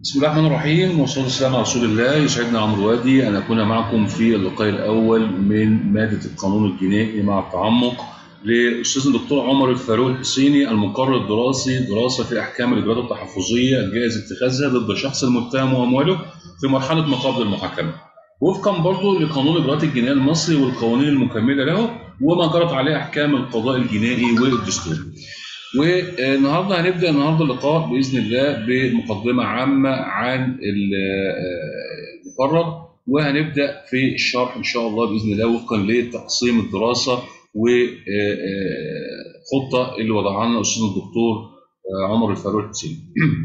بسم الله الرحمن الرحيم والصلاة والسلام على رسول الله يسعدنا عمرو وادي أن أكون معكم في اللقاء الأول من مادة القانون الجنائي مع التعمق للأستاذ الدكتور عمر الفاروق الحسيني المقرر الدراسي دراسة في أحكام الإجراءات التحفظية الجائز اتخاذها ضد الشخص المتهم وأمواله في مرحلة ما قبل المحاكمة. وفقا برضه لقانون الإجراءات الجنائية المصري والقوانين المكملة له وما جرت عليه أحكام القضاء الجنائي والدستوري. والنهارده هنبدا النهارده اللقاء باذن الله بمقدمه عامه عن المقرر وهنبدا في الشرح ان شاء الله باذن الله وفقا لتقسيم الدراسه وخطه اللي وضعها لنا الاستاذ الدكتور عمر الفاروق الحسين.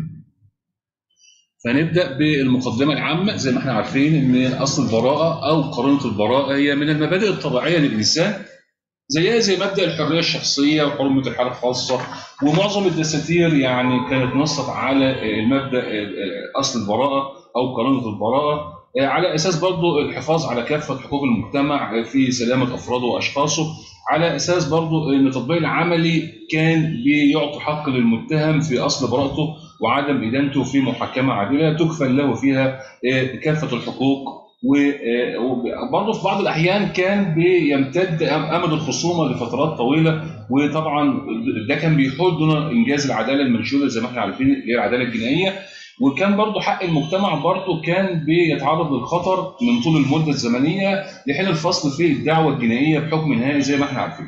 فنبدا بالمقدمه العامه زي ما احنا عارفين ان اصل البراءه او قرينه البراءه هي من المبادئ الطبيعيه للانسان زيها زي مبدا الحريه الشخصيه وحرمه الحاله الخاصه ومعظم الدساتير يعني كانت نصت على المبدا اصل البراءه او قانون البراءه على اساس برضه الحفاظ على كافه حقوق المجتمع في سلامه افراده واشخاصه على اساس برضه ان التطبيق العملي كان بيعطي حق للمتهم في اصل براءته وعدم ادانته في محاكمه عادله تكفل له فيها كافه الحقوق وبرضه في بعض الاحيان كان بيمتد امد الخصومه لفترات طويله وطبعا ده كان بيحول دون انجاز العداله المنشوده زي ما احنا عارفين اللي هي العداله الجنائيه وكان برضه حق المجتمع برضه كان بيتعرض للخطر من طول المده الزمنيه لحين الفصل في الدعوه الجنائيه بحكم نهائي زي ما احنا عارفين.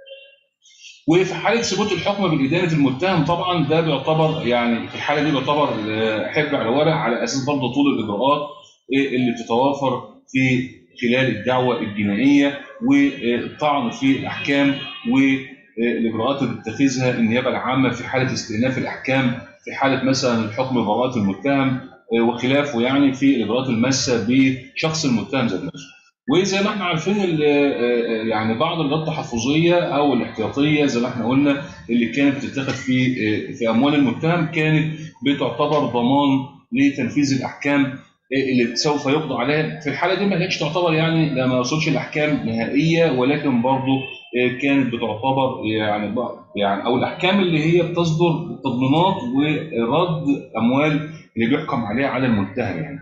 وفي حاله ثبوت الحكم بادانه المتهم طبعا ده بيعتبر يعني في الحاله دي بيعتبر حبر على ورق على اساس برضه طول الاجراءات اللي بتتوافر في خلال الدعوة الجنائية والطعن في الأحكام والإجراءات اللي بتتخذها النيابة العامة في حالة استئناف الأحكام في حالة مثلا الحكم براءة المتهم وخلافه يعني في الإجراءات الماسة بشخص المتهم ذات نفسه. وزي ما احنا عارفين يعني بعض الإجراءات التحفظية أو الاحتياطية زي ما احنا قلنا اللي كانت بتتخذ في في أموال المتهم كانت بتعتبر ضمان لتنفيذ الأحكام اللي سوف يقضى عليها في الحاله دي ما كانتش تعتبر يعني لا ما وصلش الاحكام نهائيه ولكن برضه كانت بتعتبر يعني يعني او الاحكام اللي هي بتصدر تضمينات ورد اموال اللي بيحكم عليها على المتهم يعني.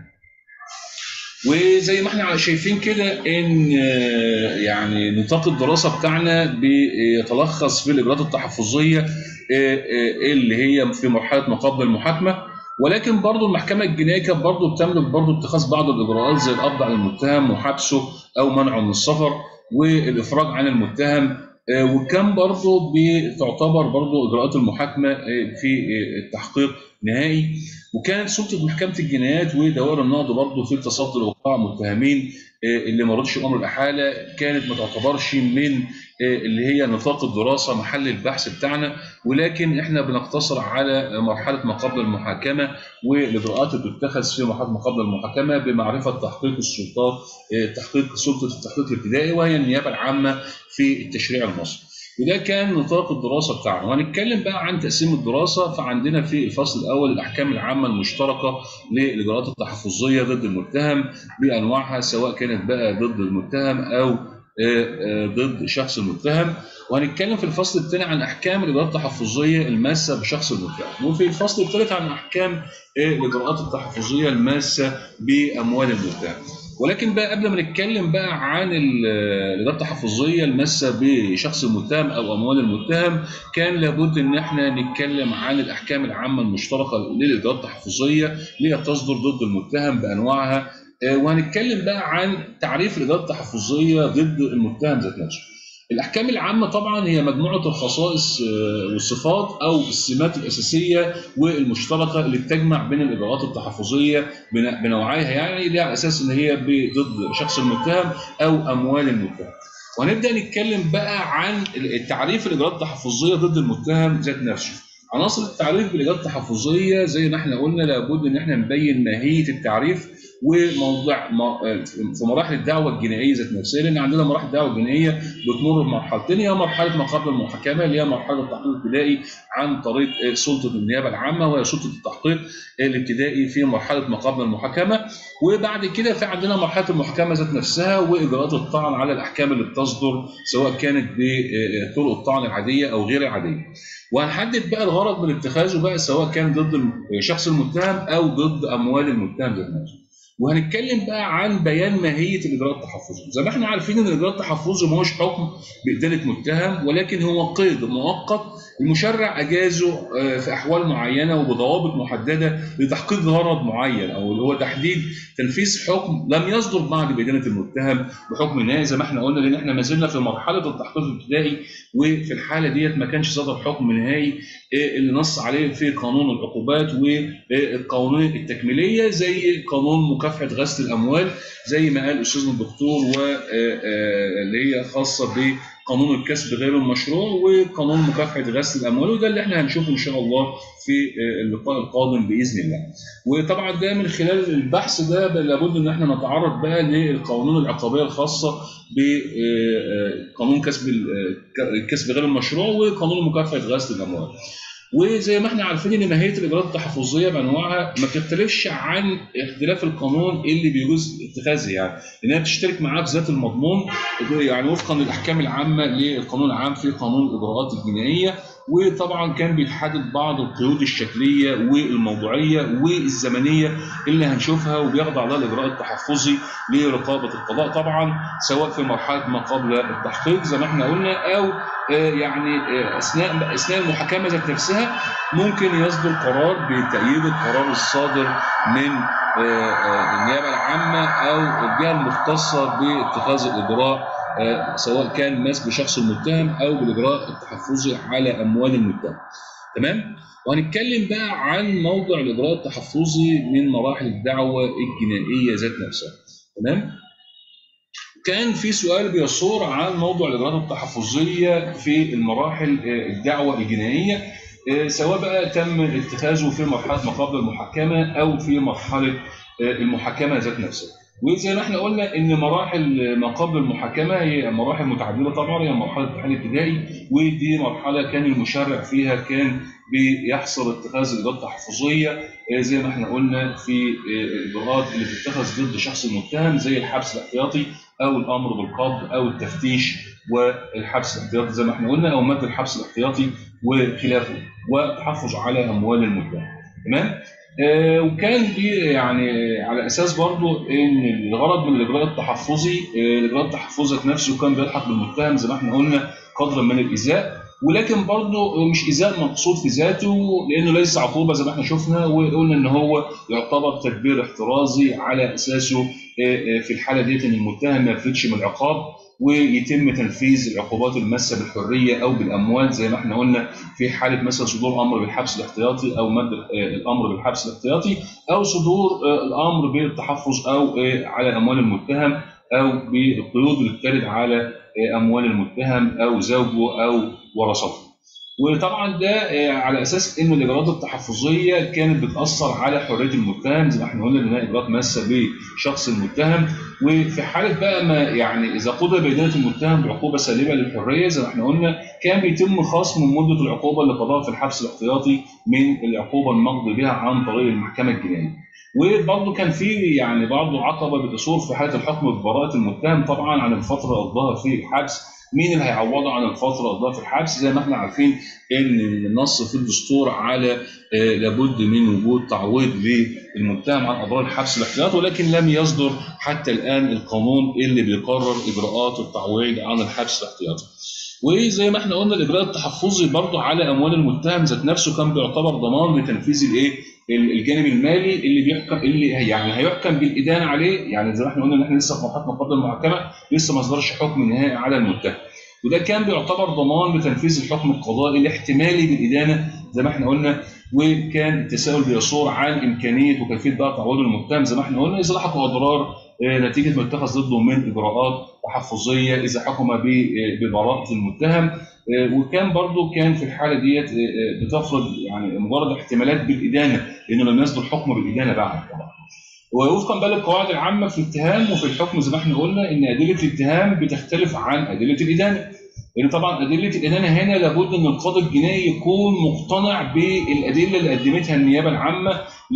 وزي ما احنا شايفين كده ان يعني نطاق الدراسه بتاعنا بيتلخص في الاجراءات التحفظيه اللي هي في مرحله ما قبل المحاكمه ولكن برضه المحكمه الجنائيه كانت برضه بتملك برضه اتخاذ بعض الاجراءات زي القبض على المتهم وحبسه او منعه من السفر والافراج عن المتهم وكان برضه بتعتبر برضه اجراءات المحاكمه في التحقيق نهائي وكانت سلطه محكمه الجنايات ودوائر النقض برضه في تصدي لاوقاع متهمين اللي ما رضش امر الاحاله كانت ما تعتبرش من اللي هي نطاق الدراسه محل البحث بتاعنا ولكن احنا بنقتصر على مرحله ما قبل المحاكمه والاجراءات اللي بتتخذ في مرحله ما قبل المحاكمه بمعرفه تحقيق السلطات تحقيق سلطه التحقيق الابتدائي وهي النيابه العامه في التشريع المصري. وده كان نطاق الدراسه بتاعنا وهنتكلم بقى عن تقسيم الدراسه فعندنا في الفصل الاول الاحكام العامه المشتركه للاجراءات التحفظيه ضد المتهم بانواعها سواء كانت بقى ضد المتهم او ضد شخص المتهم وهنتكلم في الفصل الثاني عن احكام الاجراءات التحفظيه الماسه بشخص المتهم وفي الفصل الثالث عن احكام الاجراءات التحفظيه الماسه باموال المتهم ولكن بقى قبل ما نتكلم بقى عن الاجراءات التحفظيه الماسه بشخص المتهم او اموال المتهم كان لابد ان احنا نتكلم عن الاحكام العامه المشتركه للاجراءات التحفظيه اللي تصدر ضد المتهم بانواعها وهنتكلم بقى عن تعريف الاجراءات التحفظيه ضد المتهم ذات نفسه. الاحكام العامه طبعا هي مجموعه الخصائص والصفات او السمات الاساسيه والمشتركه اللي بتجمع بين الاجراءات التحفظيه بنوعيها يعني اللي على اساس ان هي ضد شخص المتهم او اموال المتهم. وهنبدا نتكلم بقى عن تعريف الاجراءات التحفظيه ضد المتهم ذات نفسه. عناصر التعريف بالاجراءات التحفظيه زي ما احنا قلنا لابد ان احنا نبين ماهيه التعريف وموضوع في مراحل الدعوه الجنائيه ذات نفسها لان عندنا مراحل الدعوه الجنائيه بتمر بمرحلتين هي مرحله ما قبل المحاكمه اللي هي مرحله التحقيق الابتدائي عن طريق سلطه النيابه العامه وهي سلطه التحقيق الابتدائي في مرحله ما قبل المحاكمه وبعد كده في عندنا مرحله المحاكمه ذات نفسها واجراءات الطعن على الاحكام اللي بتصدر سواء كانت بطرق الطعن العاديه او غير العاديه. وهنحدد بقى الغايه الغرض من اتخاذه بقى سواء كان ضد شخص المتهم او ضد اموال المتهم ذات نفسه. وهنتكلم بقى عن بيان ماهيه الاجراء التحفظي، زي ما احنا عارفين ان الاجراء التحفظي ما هوش حكم بادانه متهم ولكن هو قيد مؤقت المشرع اجازه في احوال معينه وبضوابط محدده لتحقيق غرض معين او اللي هو تحديد تنفيذ حكم لم يصدر بعد بادانه المتهم بحكم نهائي زي ما احنا قلنا لان احنا ما زلنا في مرحله التحقيق الابتدائي وفي الحاله ديت ما كانش صدر حكم نهائي اللي نص عليه في قانون العقوبات والقوانين التكميليه زي قانون مكافحه غسل الاموال زي ما قال استاذنا الدكتور واللي هي خاصه بقانون الكسب غير المشروع وقانون مكافحه غسل الاموال وده اللي احنا هنشوفه ان شاء الله في اللقاء القادم باذن الله. وطبعا ده من خلال البحث ده لابد ان احنا نتعرض بقى للقوانين العقابيه الخاصه بقانون كسب الكسب غير المشروع وقانون مكافحه غسل الاموال. وزي ما احنا عارفين ان ماهيه الاجراءات التحفظيه بانواعها ما بتختلفش عن اختلاف القانون اللي بيجوز اتخاذه يعني انها بتشترك معاه في ذات المضمون يعني وفقا للاحكام العامه للقانون العام في قانون الاجراءات الجنائيه وطبعا كان بيتحدد بعض القيود الشكليه والموضوعيه والزمنيه اللي هنشوفها وبيخضع لها الاجراء التحفظي لرقابه القضاء طبعا سواء في مرحله ما قبل التحقيق زي ما احنا قلنا او يعني اثناء اثناء المحاكمه ذات نفسها ممكن يصدر قرار بتأييد القرار الصادر من النيابه العامه او الجهه المختصه باتخاذ الاجراء سواء كان مس بشخص المتهم او بالاجراء التحفظي على اموال المتهم. تمام؟ وهنتكلم بقى عن موضع الاجراء التحفظي من مراحل الدعوه الجنائيه ذات نفسها. تمام؟ كان في سؤال بيصور عن موضوع الاجراءات التحفظيه في المراحل الدعوه الجنائيه سواء بقى تم اتخاذه في مرحله ما قبل المحاكمه او في مرحله المحاكمه ذات نفسها. وزي ما احنا قلنا ان مراحل ما قبل المحاكمه هي مراحل متعدده طبعا هي مرحله الامتحان الابتدائي ودي مرحله كان المشرع فيها كان بيحصل اتخاذ الاجراءات التحفظيه زي ما احنا قلنا في الاجراءات اللي بتتخذ ضد شخص المتهم زي الحبس الاحتياطي او الامر بالقبض او التفتيش والحبس الاحتياطي زي ما احنا قلنا او مد الحبس الاحتياطي وخلافه والتحفظ على اموال المتهم تمام آه وكان دي يعني على اساس برضو ان الغرض من الاجراء التحفظي آه الاجراء التحفظي نفسه كان بيلحق بالمتهم زي ما احنا قلنا قدرا من الايذاء ولكن برضه مش ايذاء مقصود في ذاته لانه ليس عقوبه زي ما احنا شفنا وقلنا ان هو يعتبر تدبير احترازي على اساسه في الحاله ديت ان المتهم ما يفلتش من العقاب ويتم تنفيذ العقوبات الماسه بالحريه او بالاموال زي ما احنا قلنا في حاله مثلا صدور امر بالحبس الاحتياطي او مد الامر بالحبس الاحتياطي او صدور الامر بالتحفظ او على اموال المتهم او بالقيود اللي بترد على اموال المتهم او زوجه او ورثته. وطبعا ده على اساس ان الاجراءات التحفظيه كانت بتاثر على حريه المتهم زي ما احنا قلنا انها اجراءات ماسه بشخص المتهم وفي حاله بقى ما يعني اذا قضي بادانه المتهم بعقوبه سالبه للحريه زي ما احنا قلنا كان بيتم خصم مده العقوبه اللي قضاها في الحبس الاحتياطي من العقوبه المقضي بها عن طريق المحكمه الجنائيه. وبرضه كان في يعني برضه عقبه بتصور في حاله الحكم ببراءه المتهم طبعا عن الفتره اللي قضاها في الحبس مين اللي هيعوضه عن الفتره اللي قضاها في الحبس زي ما احنا عارفين ان النص في الدستور على آه لابد من وجود تعويض للمتهم عن اضرار الحبس الاحتياطي ولكن لم يصدر حتى الان القانون اللي بيقرر اجراءات التعويض عن الحبس الاحتياطي. وزي ما احنا قلنا الاجراء التحفظي برضه على اموال المتهم ذات نفسه كان بيعتبر ضمان لتنفيذ الايه؟ الجانب المالي اللي بيحكم اللي يعني هيحكم بالادانه عليه يعني زي ما احنا قلنا ان احنا لسه في مرحله قبل المحاكمه لسه ما اصدرش حكم نهائي على المتهم. وده كان بيعتبر ضمان لتنفيذ الحكم القضائي الاحتمالي بالادانه زي ما احنا قلنا وكان التساؤل بيصور عن امكانيه وكيفيه بقى تعويض المتهم زي ما احنا قلنا اذا لحقوا اضرار نتيجه ما اتخذ ضده من اجراءات تحفظيه اذا حكم ببراءه المتهم وكان برضه كان في الحاله ديت بتفرض يعني مجرد احتمالات بالادانه لانه لم يصدر حكم بالادانه بعد طبعا. ووفقا بقى للقواعد العامه في الاتهام وفي الحكم زي ما احنا قلنا ان ادله الاتهام بتختلف عن ادله الادانه. لان طبعا ادله الادانه هنا لابد ان القاضي الجنائي يكون مقتنع بالادله اللي قدمتها النيابه العامه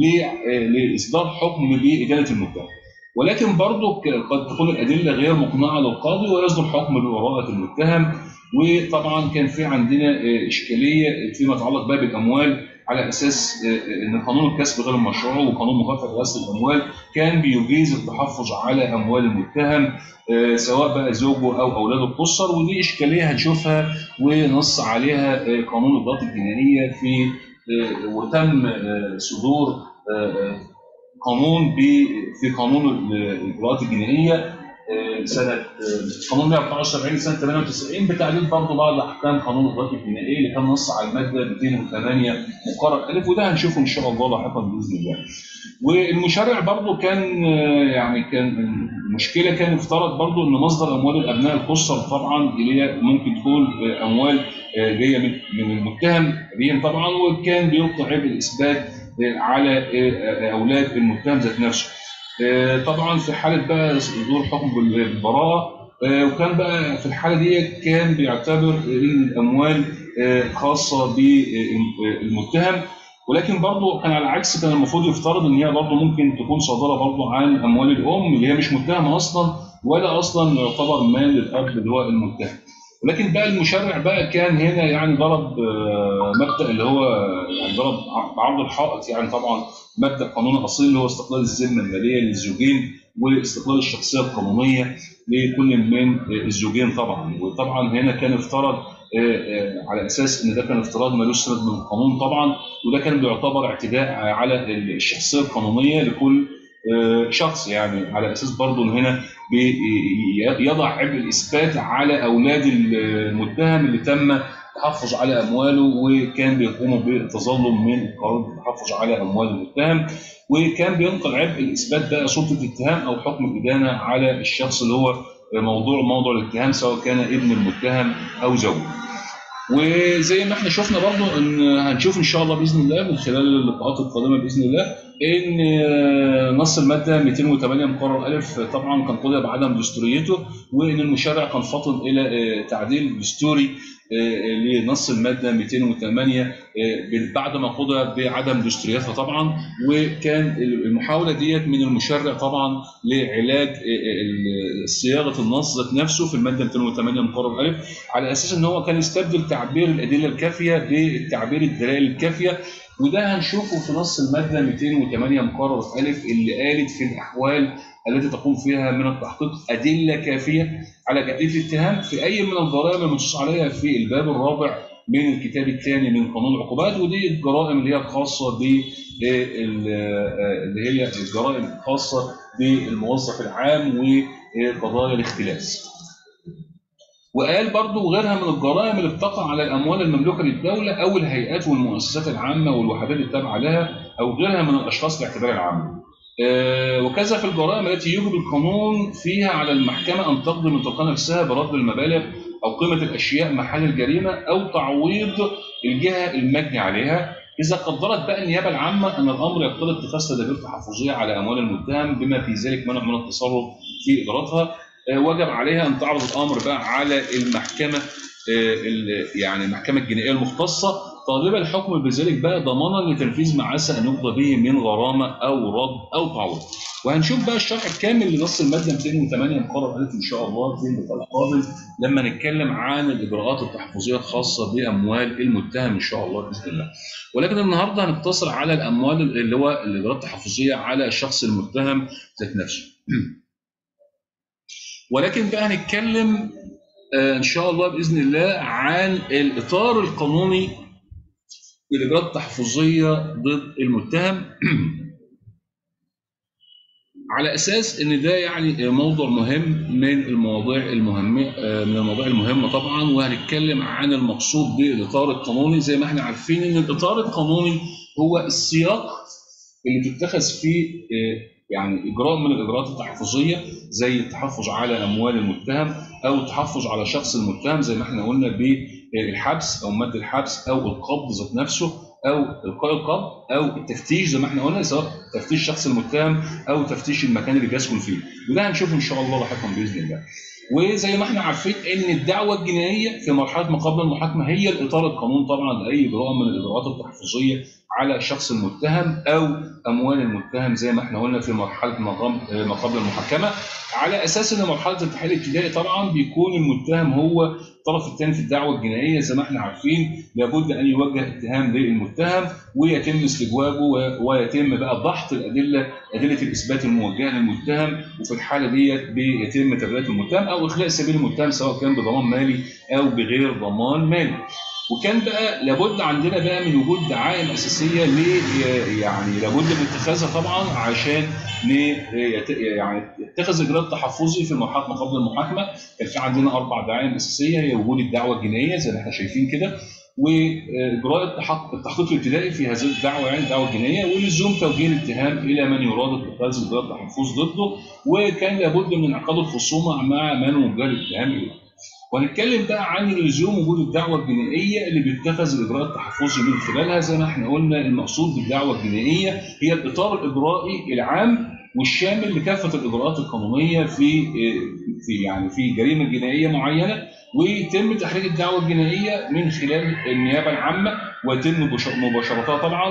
لاصدار حكم بادانه المتهم. ولكن برضه قد تكون الادله غير مقنعه للقاضي ويصدر حكم ببراءه المتهم وطبعا كان في عندنا آه، اشكاليه فيما يتعلق بقى بالاموال على اساس آه، آه، ان قانون الكسب غير المشروع وقانون مكافحه غسل الاموال كان بيجيز التحفظ على اموال المتهم آه، سواء بقى زوجه او اولاده القصر ودي اشكاليه هنشوفها ونص عليها آه، قانون الاجراءات الجنائيه في آه، وتم آه، صدور آه، آه، قانون ب- في قانون الاجراءات الجنائيه آه، سنه آه، قانون 174 سنه 98 بتعديل برضه بعض احكام قانون الاجراءات الجنائيه اللي كان نص على الماده 208 مقرر الف وده هنشوفه ان شاء الله لاحقا باذن الله. والمشرع برضه كان آه، يعني كان المشكله كان افترض برضه ان مصدر اموال الابناء القصر طبعا اللي هي ممكن تكون آه، اموال آه، جايه من من المتهم بهم طبعا وكان بيلقي عبء الاثبات آه، على آه، آه، اولاد المتهم ذات نفسه. آه، طبعا في حاله بقى صدور حكم بالبراءه آه، وكان بقى في الحاله دي كان بيعتبر ان الاموال آه، خاصه بالمتهم ولكن برضه كان على العكس كان المفروض يفترض ان هي برضه ممكن تكون صادره برضه عن اموال الام اللي هي مش متهمه اصلا ولا اصلا يعتبر مال الاب اللي هو المتهم. ولكن بقى المشرع بقى كان هنا يعني ضرب آه، مبدا اللي هو يعني ضرب بعرض الحائط يعني طبعا مبدا قانون اصيل اللي هو استقلال الذمه الماليه للزوجين واستقلال الشخصيه القانونيه لكل من الزوجين طبعا وطبعا هنا كان افترض آه، آه، على اساس ان ده كان افتراض ملوش سند من القانون طبعا وده كان بيعتبر اعتداء على الشخصيه القانونيه لكل آه، شخص يعني على اساس برضه ان هنا بي- يضع عبء الاثبات على اولاد المتهم اللي تم التحفظ على امواله وكان بيقوموا بالتظلم من القانون بالتحفظ على اموال المتهم وكان بينقل عبء الاثبات بقى سلطه الاتهام او حكم الادانه على الشخص اللي هو موضوع موضوع الاتهام سواء كان ابن المتهم او زوجه. وزي ما احنا شفنا برضو ان هنشوف ان شاء الله باذن الله من خلال اللقاءات القادمه باذن الله ان نص الماده 208 مقرر الف طبعا كان قضي بعدم دستوريته وان المشرع كان فاطن الى تعديل دستوري لنص الماده 208 بعد ما قضي بعدم دستوريتها طبعا وكان المحاوله ديت من المشرع طبعا لعلاج صياغه النص ذات نفسه في الماده 208 مقرر الف على اساس ان هو كان يستبدل تعبير الادله الكافيه بالتعبير الدلائل الكافيه وده هنشوفه في نص الماده 208 مقرر الف اللي قالت في الاحوال التي تقوم فيها من التحقيق ادله كافيه على جديه الاتهام في اي من الجرائم المنصوص عليها في الباب الرابع من الكتاب الثاني من قانون العقوبات ودي الجرائم اللي هي الخاصه ب اللي هي الجرائم الخاصه بالموظف العام وقضايا الاختلاس. وقال برضه وغيرها من الجرائم اللي بتقع على الاموال المملوكه للدوله او الهيئات والمؤسسات العامه والوحدات التابعه لها او غيرها من الاشخاص باعتبار العام. آه وكذا في الجرائم التي يوجب القانون فيها على المحكمه ان تقضي من تلقاء نفسها برد المبالغ او قيمه الاشياء محل الجريمه او تعويض الجهه المجني عليها اذا قدرت بقى النيابه العامه ان الامر يقتضي اتخاذ تدابير تحفظيه على اموال المتهم بما في ذلك منع من التصرف في ادارتها وجب عليها ان تعرض الامر بقى على المحكمه يعني المحكمه الجنائيه المختصه طالبا الحكم بذلك بقى ضمانا لتنفيذ ما عسى ان يقضى به من غرامه او رد او تعويض. وهنشوف بقى الشرح الكامل لنص الماده 208 مقرر الف ان شاء الله في اللقاء القادم لما نتكلم عن الاجراءات التحفظيه الخاصه باموال المتهم ان شاء الله باذن الله. ولكن النهارده هنقتصر على الاموال اللي هو الاجراءات التحفظيه على الشخص المتهم ذات نفسه. ولكن بقى هنتكلم ان شاء الله باذن الله عن الاطار القانوني للاجراءات التحفظيه ضد المتهم على اساس ان ده يعني موضوع مهم من المواضيع المهمه من المواضيع المهمه طبعا وهنتكلم عن المقصود بالاطار القانوني زي ما احنا عارفين ان الاطار القانوني هو السياق اللي بتتخذ فيه يعني اجراء من الاجراءات التحفظيه زي التحفظ على اموال المتهم او التحفظ على شخص المتهم زي ما احنا قلنا بالحبس او مد الحبس او القبض ذات نفسه او القاء القبض او التفتيش زي ما احنا قلنا سواء تفتيش شخص المتهم او تفتيش المكان اللي بيسكن فيه وده هنشوفه ان شاء الله لاحقا باذن الله. وزي ما احنا عارفين ان الدعوه الجنائيه في مرحله ما قبل المحاكمه هي الاطار القانون طبعا لاي اجراء من الاجراءات التحفظيه على الشخص المتهم او اموال المتهم زي ما احنا قلنا في مرحله ما قبل المحاكمه على اساس ان مرحله التحقيق الابتدائي طبعا بيكون المتهم هو الطرف الثاني في الدعوه الجنائيه زي ما احنا عارفين لابد ان يوجه اتهام للمتهم ويتم استجوابه ويتم بقى ضغط الادله ادله الاثبات الموجهه للمتهم وفي الحاله ديت بيتم تبرئه المتهم او اخلاء سبيل المتهم سواء كان بضمان مالي او بغير ضمان مالي. وكان بقى لابد عندنا بقى من وجود دعائم اساسيه ل يعني لابد من اتخاذها طبعا عشان يعني يتخذ اجراء تحفظي في مرحله ما قبل المحاكمه كان في عندنا اربع دعائم اساسيه هي وجود الدعوه الجنائيه زي ما احنا شايفين كده واجراء التحقيق الابتدائي في هذه الدعوه يعني الدعوه الجنائيه ولزوم توجيه الاتهام الى من يراد اتخاذ اجراء التحفظ ضده وكان لابد من انعقاد الخصومه مع من وجه الاتهام اليه. وهنتكلم بقى عن لزوم وجود الدعوه الجنائيه اللي بيتخذ الاجراء التحفظي من خلالها زي ما احنا قلنا المقصود بالدعوه الجنائيه هي الاطار الاجرائي العام والشامل لكافه الاجراءات القانونيه في في يعني في جريمه جنائيه معينه ويتم تحريك الدعوه الجنائيه من خلال النيابه العامه ويتم مباشرتها طبعا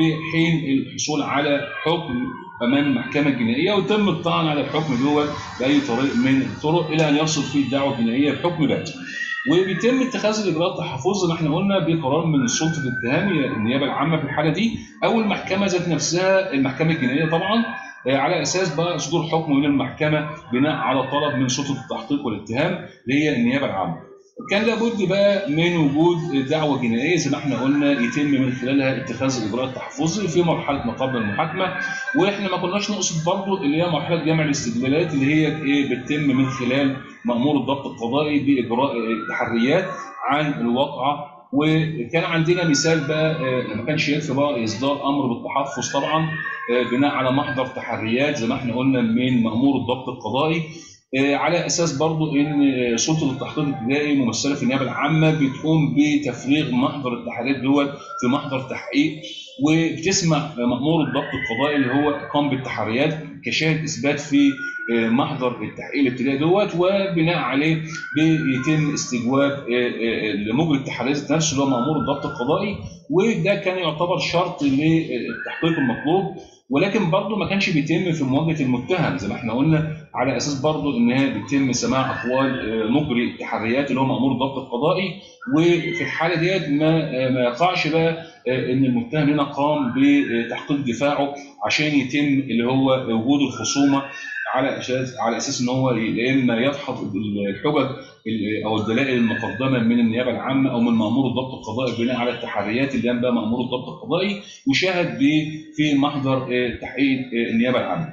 لحين الحصول على حكم امام المحكمه الجنائيه ويتم الطعن على الحكم دوت باي طريق من الطرق الى ان يصل فيه الدعوه الجنائيه بحكم بات. وبيتم اتخاذ الاجراءات التحفظ زي ما احنا قلنا بقرار من سلطه الاتهام النيابه العامه في الحاله دي او المحكمه ذات نفسها المحكمه الجنائيه طبعا على اساس بقى صدور حكم من المحكمه بناء على طلب من سلطه التحقيق والاتهام اللي هي النيابه العامه. كان لابد بقى من وجود دعوه جنائيه زي ما احنا قلنا يتم من خلالها اتخاذ الاجراء التحفظي في مرحله ما قبل المحاكمه واحنا ما كناش نقصد برضه اللي هي مرحله جمع الاستدلالات اللي هي ايه بتتم من خلال مامور الضبط القضائي باجراء تحريات عن الواقعه وكان عندنا مثال بقى ما كانش يكفي بقى اصدار امر بالتحفظ طبعا بناء على محضر تحريات زي ما احنا قلنا من مامور الضبط القضائي على اساس برضو ان سلطه التحقيق الابتدائي ممثله في النيابه العامه بتقوم بتفريغ محضر التحريات دوت في محضر تحقيق وبتسمع مامور الضبط القضائي اللي هو قام بالتحريات كشاهد اثبات في محضر التحقيق الابتدائي دوت وبناء عليه بيتم استجواب لمجري التحريات نفسه اللي هو مامور الضبط القضائي وده كان يعتبر شرط للتحقيق المطلوب ولكن برضه ما كانش بيتم في مواجهه المتهم زي ما احنا قلنا على اساس برضه ان هي بيتم سماع اقوال مجري التحريات اللي هو مامور الضبط القضائي وفي الحاله ديت ما ما يقعش بقى ان المتهم هنا قام بتحقيق دفاعه عشان يتم اللي هو وجود الخصومه على اساس على اساس ان هو يا اما يدحض الحجج او الدلائل المقدمه من النيابه العامه او من مامور الضبط القضائي بناء على التحريات اللي قام بها مامور الضبط القضائي وشاهد في محضر تحقيق النيابه العامه.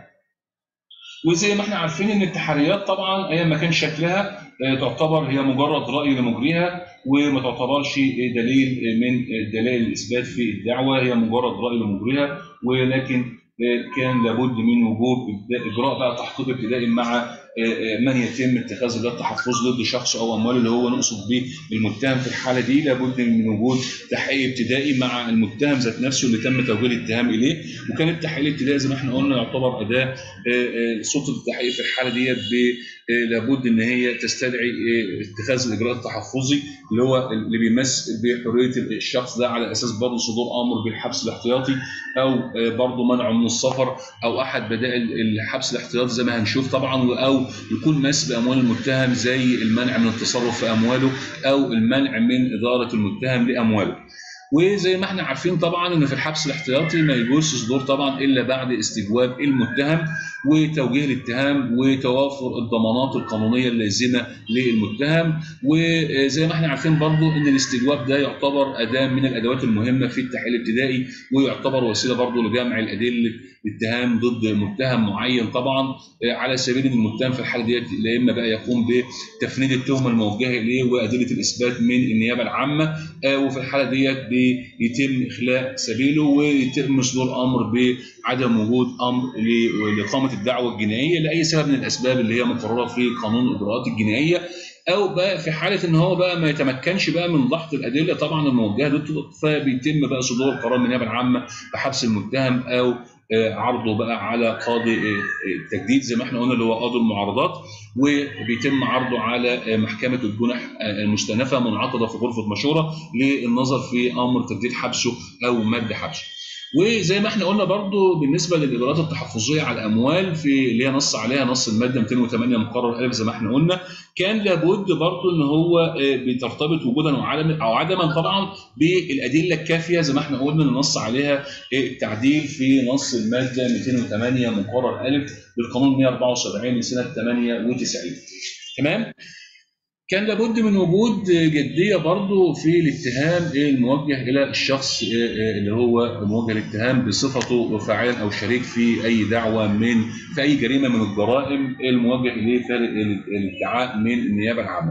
وزي ما احنا عارفين ان التحريات طبعا ايا ما كان شكلها تعتبر هي مجرد راي لمجريها وما تعتبرش دليل من دلائل الاثبات في الدعوه هي مجرد راي لمجريها ولكن كان لابد من وجود اجراء بقى تحقيق ابتدائي مع من يتم اتخاذ اجراء تحفظ ضد شخص او اموال اللي هو نقصد به المتهم في الحاله دي لابد من وجود تحقيق ابتدائي مع المتهم ذات نفسه اللي تم توجيه الاتهام اليه وكان التحقيق الابتدائي زي ما احنا قلنا يعتبر اداه سلطه التحقيق في الحاله ديت لابد ان هي تستدعي اتخاذ الاجراء التحفظي اللي هو اللي بيمس بحريه الشخص ده على اساس برضه صدور امر بالحبس الاحتياطي او برضه منعه من السفر او احد بدائل الحبس الاحتياطي زي ما هنشوف طبعا او يكون مس باموال المتهم زي المنع من التصرف في امواله او المنع من اداره المتهم لامواله. وزي ما احنا عارفين طبعا ان في الحبس الاحتياطي ما يجوز صدور طبعا الا بعد استجواب المتهم وتوجيه الاتهام وتوافر الضمانات القانونيه اللازمه للمتهم وزي ما احنا عارفين برضو ان الاستجواب ده يعتبر اداه من الادوات المهمه في التحقيق الابتدائي ويعتبر وسيله برضو لجمع الادله اتهام ضد متهم معين طبعا على سبيل ان المتهم في الحاله ديت لا اما بقى يقوم بتفنيد التهمه الموجهه اليه وادله الاثبات من النيابه العامه وفي الحاله ديت بيتم اخلاء سبيله ويتم صدور امر بعدم وجود امر لاقامه الدعوه الجنائيه لاي سبب من الاسباب اللي هي مقرره في قانون الاجراءات الجنائيه او بقى في حاله ان هو بقى ما يتمكنش بقى من ضغط الادله طبعا الموجهه ضده فبيتم بقى صدور قرار من النيابه العامه بحبس المتهم او عرضه بقى على قاضي التجديد زي ما احنا قلنا اللي هو قاضي المعارضات وبيتم عرضه على محكمه الجنح المستأنفه منعقده في غرفه مشوره للنظر في امر تجديد حبسه او مد حبسه. وزي ما احنا قلنا برضو بالنسبه للاجراءات التحفظيه على الاموال في اللي هي نص عليها نص الماده 208 مقرر الف زي ما احنا قلنا كان لابد برضو ان هو بترتبط وجودا او عدما طبعا بالادله الكافيه زي ما احنا قلنا اللي نص عليها التعديل في نص الماده 208 مقرر الف للقانون 174 لسنه 98 تمام؟ كان لابد من وجود جدية برضه في الاتهام الموجه إلى الشخص اللي هو موجه الاتهام بصفته فاعلا أو شريك في أي دعوة من في أي جريمة من الجرائم الموجه إليه في الادعاء من النيابة العامة.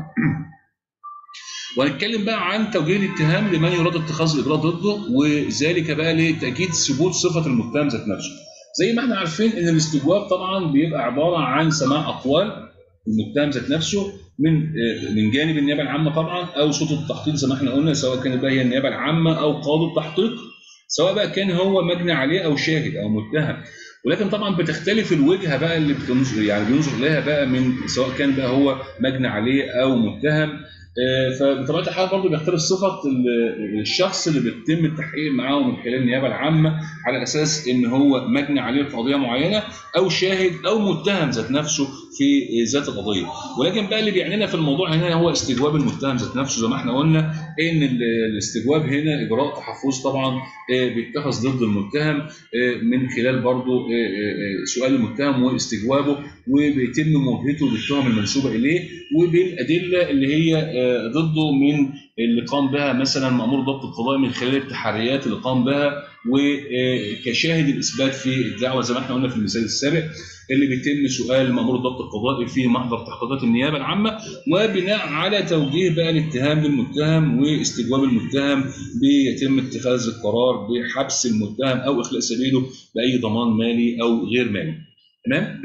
وهنتكلم بقى عن توجيه الاتهام لمن يراد اتخاذ الاجراء ضده وذلك بقى لتاكيد ثبوت صفه المتهم ذات نفسه. زي ما احنا عارفين ان الاستجواب طبعا بيبقى عباره عن سماع اقوال المتهم ذات نفسه من من جانب النيابه العامه طبعا او صوت التحقيق زي ما احنا قلنا سواء كانت بقى هي النيابه العامه او قاضي التحقيق سواء بقى كان هو مجني عليه او شاهد او متهم ولكن طبعا بتختلف الوجهه بقى اللي بتنظر يعني بينظر اليها بقى من سواء كان بقى هو مجني عليه او متهم فبطبيعه الحال برضه بيختلف صفه الشخص اللي بيتم التحقيق معاه من خلال النيابه العامه على اساس ان هو مجني عليه في قضيه معينه او شاهد او متهم ذات نفسه في ذات القضيه ولكن بقى اللي بيعنينا في الموضوع هنا هو استجواب المتهم ذات نفسه زي ما احنا قلنا ان الاستجواب هنا اجراء تحفظ طبعا بيتخذ ضد المتهم من خلال برضه سؤال المتهم واستجوابه وبيتم مواجهته بالتهم المنسوبه اليه وبالادله اللي هي ضده من اللي قام بها مثلا مامور ضبط القضاء من خلال التحريات اللي قام بها وكشاهد الاثبات في الدعوه زي ما احنا قلنا في المثال السابق اللي بيتم سؤال مامور الضبط القضائي في محضر تحقيقات النيابه العامه وبناء على توجيه بقى الاتهام للمتهم واستجواب المتهم بيتم اتخاذ القرار بحبس المتهم او اخلاء سبيله باي ضمان مالي او غير مالي تمام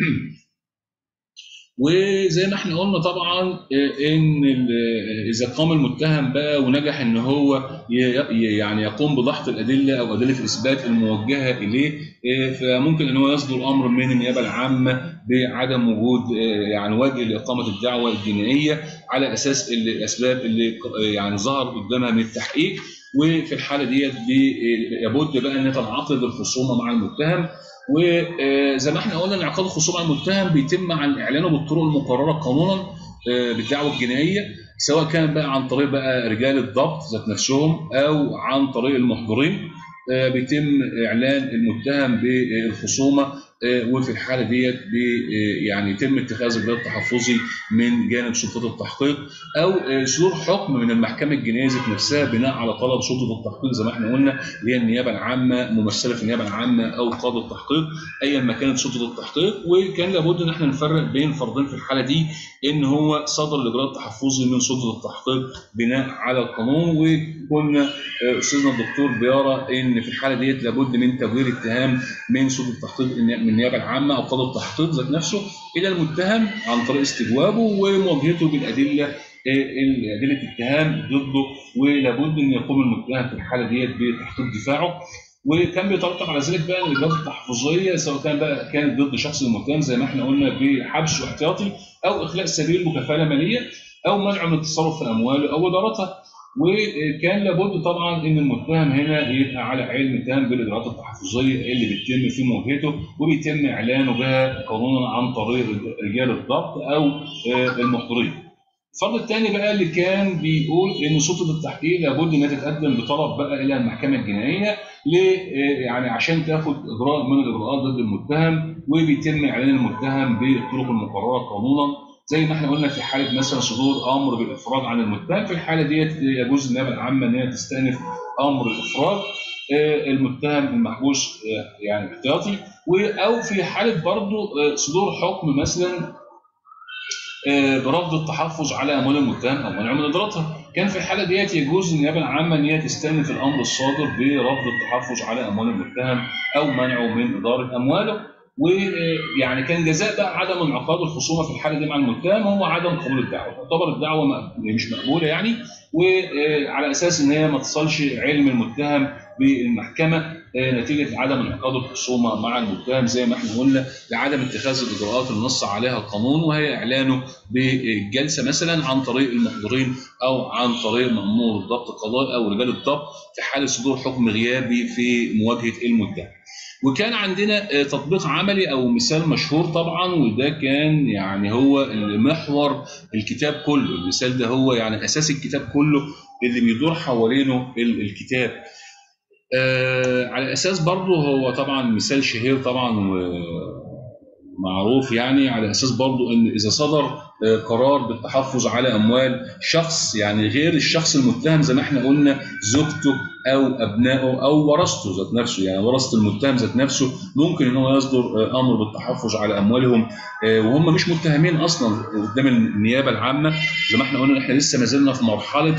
وزي ما احنا قلنا طبعا ان اذا قام المتهم بقى ونجح ان هو يعني يقوم بضغط الادله او ادله الاثبات الموجهه اليه فممكن ان هو يصدر امر من النيابه العامه بعدم وجود يعني وجه لاقامه الدعوه الجنائيه على اساس الاسباب اللي يعني ظهر قدامها من التحقيق وفي الحاله ديت لابد بقى ان تنعقد الخصومه مع المتهم وزي ما احنا قلنا انعقاد الخصومه على المتهم بيتم عن اعلانه بالطرق المقرره قانونا بالدعوه الجنائيه سواء كان بقى عن طريق بقى رجال الضبط ذات نفسهم او عن طريق المحضرين بيتم اعلان المتهم بالخصومه وفي الحاله ديت يعني يتم اتخاذ اجراء تحفظي من جانب سلطات التحقيق او صدور حكم من المحكمه الجنائيه ذات نفسها بناء على طلب سلطه التحقيق زي ما احنا قلنا اللي هي النيابه العامه ممثله في النيابه العامه او قاضي التحقيق ايا ما كانت سلطه التحقيق وكان لابد ان احنا نفرق بين فرضين في الحاله دي ان هو صدر الاجراء التحفظي من سلطه التحقيق بناء على القانون وكنا استاذنا الدكتور بيرى ان في الحاله ديت لابد من تبرير اتهام من سلطه التحقيق من النيابه العامه او قاضي التحقيق ذات نفسه الى المتهم عن طريق استجوابه ومواجهته بالادله ادله اتهام ضده ولابد ان يقوم المتهم في الحاله ديت بتحقيق دفاعه وكان بيترتب على ذلك بقى الاجراءات التحفظيه سواء كان بقى كانت ضد شخص المتهم زي ما احنا قلنا بحبسه احتياطي او اخلاء سبيل بكفاله ماليه او منعه من التصرف في امواله او ادارتها وكان لابد طبعا ان المتهم هنا يبقى على علم تام بالاجراءات التحفظيه اللي بتتم في مواجهته وبيتم اعلانه بها قانونا عن طريق رجال الضبط او المحضرين. الفرض الثاني بقى اللي كان بيقول ان سلطه التحقيق لابد انها تتقدم بطلب بقى الى المحكمه الجنائيه ل يعني عشان تاخد اجراء من الاجراءات ضد المتهم وبيتم اعلان المتهم بالطرق المقرره قانونا زي ما احنا قلنا في حاله مثلا صدور امر بالافراج عن المتهم في الحاله ديت يجوز النيابه العامه ان هي تستأنف امر الافراج المتهم المحبوس يعني احتياطي او في حاله برضه صدور حكم مثلا برفض التحفظ على اموال المتهم او منع من ادارتها كان في الحاله ديت يجوز النيابه العامه ان هي تستأنف الامر الصادر برفض التحفظ على اموال المتهم او منعه من اداره امواله ويعني كان جزاء بقى عدم انعقاد الخصومه في الحاله دي مع المتهم هو عدم قبول الدعوه، تعتبر الدعوه مش مقبوله يعني وعلى اساس ان هي ما تصلش علم المتهم بالمحكمه نتيجه عدم انعقاد الخصومه مع المتهم زي ما احنا قلنا لعدم اتخاذ الاجراءات اللي نص عليها القانون وهي اعلانه بالجلسه مثلا عن طريق المحضرين او عن طريق مامور الضبط القضائي او رجال الضبط في حاله صدور حكم غيابي في مواجهه المتهم. وكان عندنا تطبيق عملي او مثال مشهور طبعا وده كان يعني هو محور الكتاب كله المثال ده هو يعني اساس الكتاب كله اللي بيدور حوالينه الكتاب آه على اساس برضه هو طبعا مثال شهير طبعا ومعروف يعني على اساس برضه ان اذا صدر آه قرار بالتحفظ على اموال شخص يعني غير الشخص المتهم زي ما احنا قلنا زوجته او ابنائه او ورثته ذات نفسه يعني ورثه المتهم ذات نفسه ممكن ان هو يصدر آه امر بالتحفظ على اموالهم وهم مش متهمين اصلا قدام النيابه العامه زي ما احنا قلنا احنا لسه ما زلنا في مرحله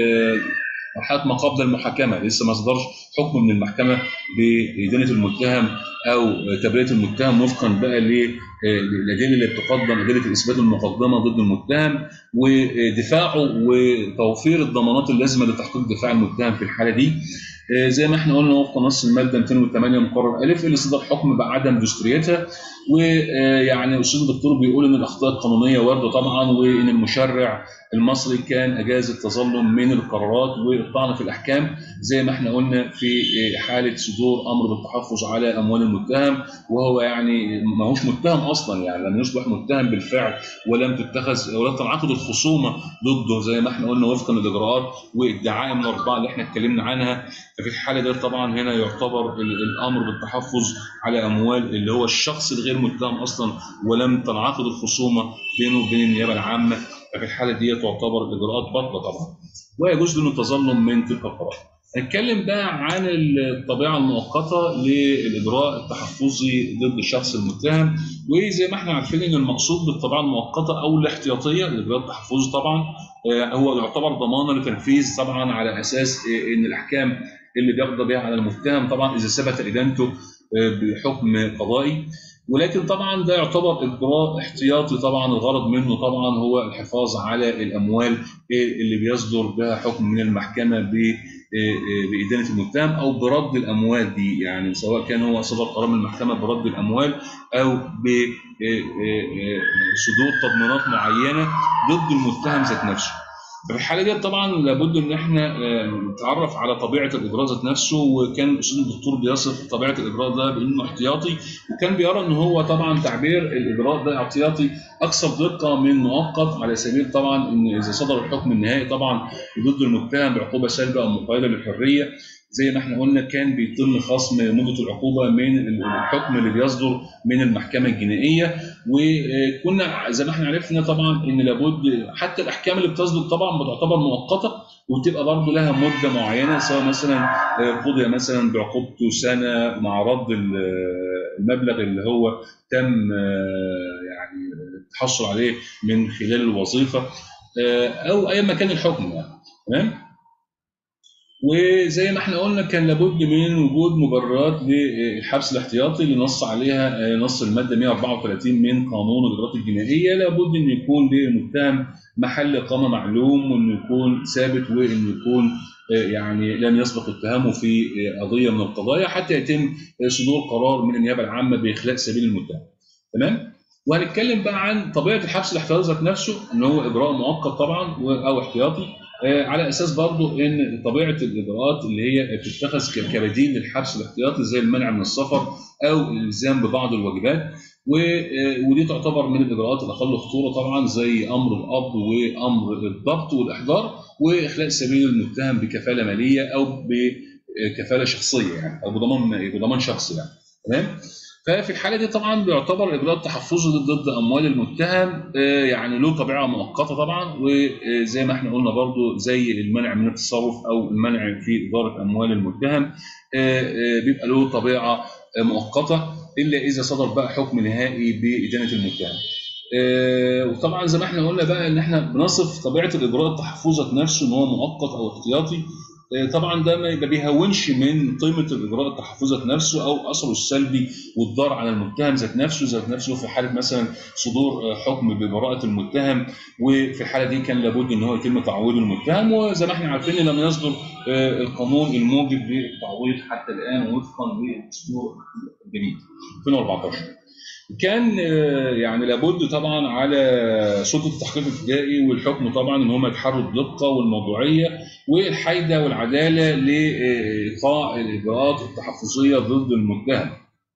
مرحله ما قبل المحاكمه لسه ما اصدرش حكم من المحكمه بادانه المتهم او تبرئه المتهم وفقا بقى للادله اللي بتقدم ادله الاثبات المقدمه ضد المتهم ودفاعه وتوفير الضمانات اللازمه لتحقيق دفاع المتهم في الحاله دي زي ما احنا قلنا وفق نص الماده 208 مقرر الف اللي صدر حكم بعدم دستوريتها ويعني الاستاذ الدكتور بيقول ان الاخطاء القانونيه وارده طبعا وان المشرع المصري كان اجاز التظلم من القرارات والطعن في الاحكام زي ما احنا قلنا في حاله صدور امر بالتحفظ على اموال المتهم وهو يعني ما هوش متهم اصلا يعني لم يصبح متهم بالفعل ولم تتخذ ولم تنعقد الخصومه ضده زي ما احنا قلنا وفقا للاجراءات والدعائم الاربعه اللي احنا اتكلمنا عنها ففي الحاله دي طبعا هنا يعتبر الامر بالتحفظ على اموال اللي هو الشخص الغير متهم اصلا ولم تنعقد الخصومه بينه وبين النيابه العامه ففي الحاله دي تعتبر الاجراءات باطله طبعا ويجوز له التظلم من تلك القرارات. نتكلم بقى عن الطبيعه المؤقته للاجراء التحفظي ضد الشخص المتهم وزي ما احنا عارفين ان المقصود بالطبيعه المؤقته او الاحتياطيه الاجراء التحفظي طبعا هو يعتبر ضمانه لتنفيذ طبعا على اساس ان الاحكام اللي بيقضى بها على المتهم طبعا اذا ثبت ادانته بحكم قضائي ولكن طبعا ده يعتبر اجراء احتياطي طبعا الغرض منه طبعا هو الحفاظ على الاموال اللي بيصدر بها حكم من المحكمه بادانه المتهم او برد الاموال دي يعني سواء كان هو صدر قرار من المحكمه برد الاموال او بصدور تضمينات معينه ضد المتهم ذات نفسه. في الحاله دي طبعا لابد ان احنا نتعرف على طبيعه الاجراء ذات نفسه وكان الاستاذ الدكتور بيصف طبيعه الاجراء ده بانه احتياطي وكان بيرى ان هو طبعا تعبير الاجراء ده احتياطي اكثر دقه من مؤقت على سبيل طبعا ان اذا صدر الحكم النهائي طبعا ضد المتهم بعقوبه سلبه او مقيده للحريه زي ما احنا قلنا كان بيتم خصم مده العقوبه من الحكم اللي بيصدر من المحكمه الجنائيه وكنا زي ما احنا عرفنا طبعا ان لابد حتى الاحكام اللي بتصدر طبعا بتعتبر مؤقته وتبقى برضه لها مده معينه سواء مثلا قضي مثلا بعقوبته سنه مع رد المبلغ اللي هو تم يعني التحصل عليه من خلال الوظيفه او اي مكان الحكم يعني تمام وزي ما احنا قلنا كان لابد من وجود مبررات للحبس الاحتياطي اللي نص عليها نص الماده 134 من قانون الاجراءات الجنائيه لابد ان يكون للمتهم محل اقامه معلوم وانه يكون ثابت وانه يكون يعني لم يسبق اتهامه في قضيه من القضايا حتى يتم صدور قرار من النيابه العامه باخلاء سبيل المتهم تمام وهنتكلم بقى عن طبيعه الحبس الاحتياطي ذات نفسه ان هو اجراء مؤقت طبعا او احتياطي على اساس برضه ان طبيعه الاجراءات اللي هي بتتخذ كبديل للحبس الاحتياطي زي المنع من السفر او الالزام ببعض الواجبات ودي تعتبر من الاجراءات الاقل خطوره طبعا زي امر القبض وامر الضبط والاحضار واخلاء سبيل المتهم بكفاله ماليه او بكفاله شخصيه يعني او بضمان بضمان شخصي يعني تمام ففي الحاله دي طبعا بيعتبر الاجراء التحفظي ضد اموال المتهم يعني له طبيعه مؤقته طبعا وزي ما احنا قلنا برضو زي المنع من التصرف او المنع في اداره اموال المتهم بيبقى له طبيعه مؤقته الا اذا صدر بقى حكم نهائي بادانه المتهم. وطبعا زي ما احنا قلنا بقى ان احنا بنصف طبيعه الاجراء التحفظي نفسه ان هو مؤقت او احتياطي طبعا ده ما بيهونش من قيمه الاجراء التحفظي ذات نفسه او اثره السلبي والضار على المتهم ذات نفسه ذات نفسه في حاله مثلا صدور حكم ببراءه المتهم وفي الحاله دي كان لابد ان هو يتم تعويض المتهم وزي ما احنا عارفين لم يصدر القانون الموجب للتعويض حتى الان وفقا للدستور الجديد 2014 كان يعني لابد طبعا على سلطه التحقيق الابتدائي والحكم طبعا ان هم يتحروا الدقه والموضوعيه والحيده والعداله لايقاع الاجراءات التحفظيه ضد المتهم.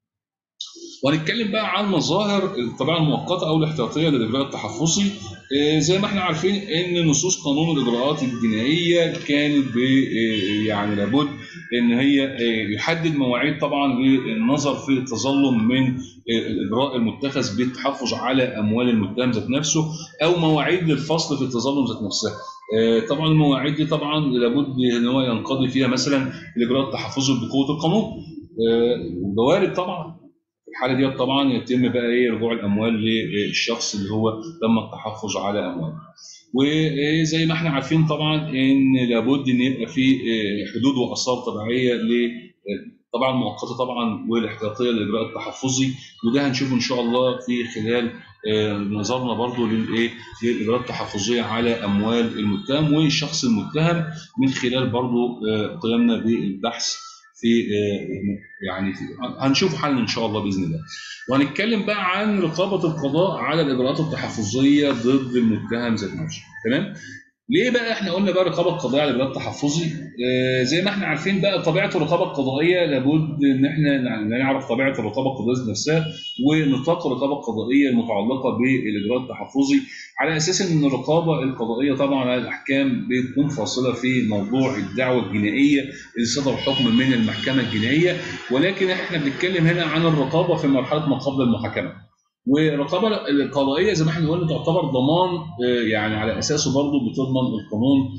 وهنتكلم بقى عن مظاهر الطبيعه المؤقته او الاحتياطيه للاجراء التحفظي زي ما احنا عارفين ان نصوص قانون الاجراءات الجنائيه كانت يعني لابد ان هي يحدد مواعيد طبعا للنظر في التظلم من الاجراء المتخذ بالتحفظ على اموال المتهم ذات نفسه او مواعيد للفصل في التظلم ذات نفسها. طبعا المواعيد دي طبعا لابد ان هو ينقضي فيها مثلا الاجراء التحفظي بقوه القانون. وده وارد طبعا في الحاله دي طبعا يتم بقى ايه رجوع الاموال للشخص اللي هو تم التحفظ على امواله. وزي ما احنا عارفين طبعا ان لابد ان يبقى في حدود واثار طبيعيه ل طبعا المؤقته طبعا والاحتياطيه للاجراء التحفظي وده هنشوفه ان شاء الله في خلال نظرنا برضو للايه للاجراءات التحفظيه على اموال المتهم والشخص المتهم من خلال برضو قيامنا بالبحث في يعني في هنشوف حل ان شاء الله باذن الله. وهنتكلم بقى عن رقابه القضاء على الاجراءات التحفظيه ضد المتهم ذات نفسه، تمام؟ ليه بقى احنا قلنا بقى رقابه قضائيه على الاجراءات التحفظي؟ آه زي ما احنا عارفين بقى طبيعه الرقابه القضائيه لابد ان احنا نعرف طبيعه الرقابه القضائيه نفسها ونطاق الرقابه القضائيه المتعلقه بالاجراء التحفظي على اساس ان الرقابه القضائيه طبعا على الاحكام بتكون فاصله في موضوع الدعوه الجنائيه اللي صدر حكم من المحكمه الجنائيه ولكن احنا بنتكلم هنا عن الرقابه في مرحله ما قبل المحاكمه. والرقابه القضائيه زي ما احنا قلنا تعتبر ضمان يعني على اساسه برضه بتضمن القانون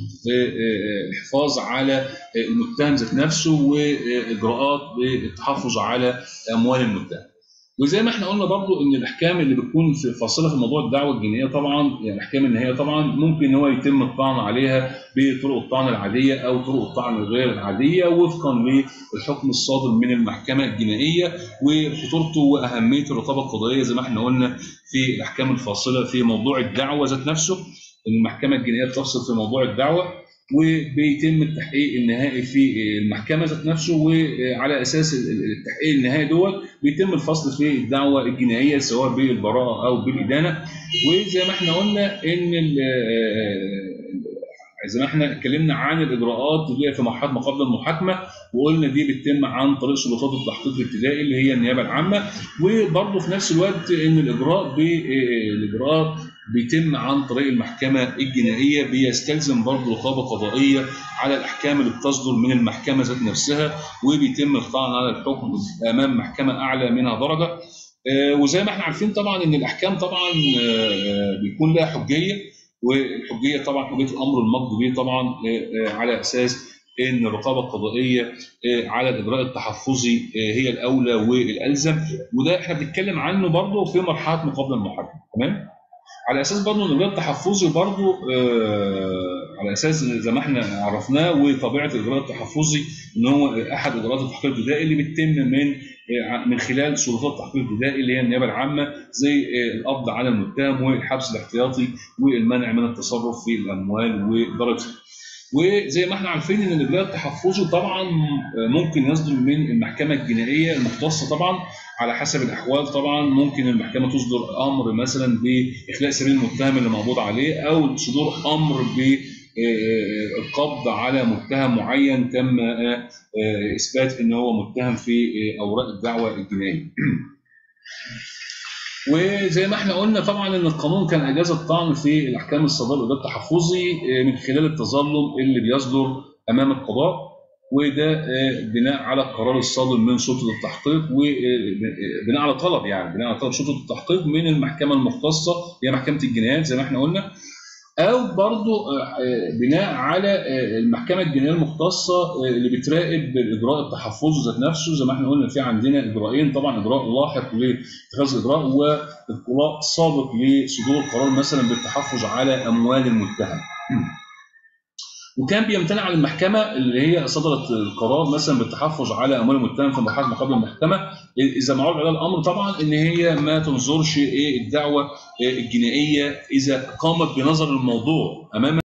الحفاظ على المتهم ذات نفسه واجراءات التحفظ على اموال المتهم. وزي ما احنا قلنا برضو ان الاحكام اللي بتكون في فاصله في موضوع الدعوه الجنائيه طبعا يعني الاحكام النهائيه طبعا ممكن ان هو يتم الطعن عليها بطرق الطعن العاديه او طرق الطعن الغير العاديه وفقا للحكم الصادر من المحكمه الجنائيه وخطورته واهميه الرقابه القضائيه زي ما احنا قلنا في الاحكام الفاصله في موضوع الدعوه ذات نفسه المحكمه الجنائيه بتفصل في موضوع الدعوه وبيتم التحقيق النهائي في المحكمه ذات نفسه وعلى اساس التحقيق النهائي دوت بيتم الفصل في الدعوه الجنائيه سواء بالبراءه او بالادانه وزي ما احنا قلنا ان زي ما احنا اتكلمنا عن الاجراءات اللي هي في مرحله ما قبل المحاكمه وقلنا دي بتتم عن طريق سلطات التحقيق الابتدائي اللي هي النيابه العامه وبرضه في نفس الوقت ان الاجراء بالاجراء بيتم عن طريق المحكمه الجنائيه بيستلزم برضه رقابه قضائيه على الاحكام اللي بتصدر من المحكمه ذات نفسها وبيتم الطعن على الحكم امام محكمه اعلى منها درجه وزي ما احنا عارفين طبعا ان الاحكام طبعا بيكون لها حجيه والحجيه طبعا حجيه الامر المقضي به طبعا على اساس ان الرقابه القضائيه على الاجراء التحفظي هي الاولى والالزم وده احنا بنتكلم عنه برضه في مرحله ما قبل المحاكمه تمام على اساس برضه ان الاجراء التحفظي برضه على اساس زي ما احنا عرفناه وطبيعه الاجراء التحفظي ان هو احد اجراءات التحقيق الابتدائي اللي بتتم من من خلال سلطات التحقيق الابتدائي اللي هي النيابه العامه زي القبض على المتهم والحبس الاحتياطي والمنع من التصرف في الاموال ودرجتها. وزي ما احنا عارفين ان الاجراء التحفظي طبعا ممكن يصدر من المحكمه الجنائيه المختصه طبعا على حسب الاحوال طبعا ممكن المحكمه تصدر امر مثلا باخلاء سبيل المتهم اللي مقبوض عليه او صدور امر ب القبض على متهم معين تم اثبات ان هو متهم في اوراق الدعوه الجنائيه. وزي ما احنا قلنا طبعا ان القانون كان اجاز الطعن في الاحكام الصادره للاداء التحفظي من خلال التظلم اللي بيصدر امام القضاء وده بناء على القرار الصادر من سلطه التحقيق وبناء على طلب يعني بناء على طلب سلطه التحقيق من المحكمه المختصه هي محكمه الجنايات زي ما احنا قلنا او برضو بناء على المحكمه الجنائيه المختصه اللي بتراقب الاجراء التحفظي ذات نفسه زي ما احنا قلنا في عندنا اجراءين طبعا اجراء لاحق لاتخاذ الاجراء واجراء سابق لصدور القرار مثلا بالتحفظ على اموال المتهم. وكان بيمتنع عن المحكمه اللي هي صدرت القرار مثلا بالتحفظ على اموال المتهم في المحاكمه قبل المحكمه اذا ما عرض عليها الامر طبعا ان هي ما تنظرش ايه الدعوه الجنائيه اذا قامت بنظر الموضوع امام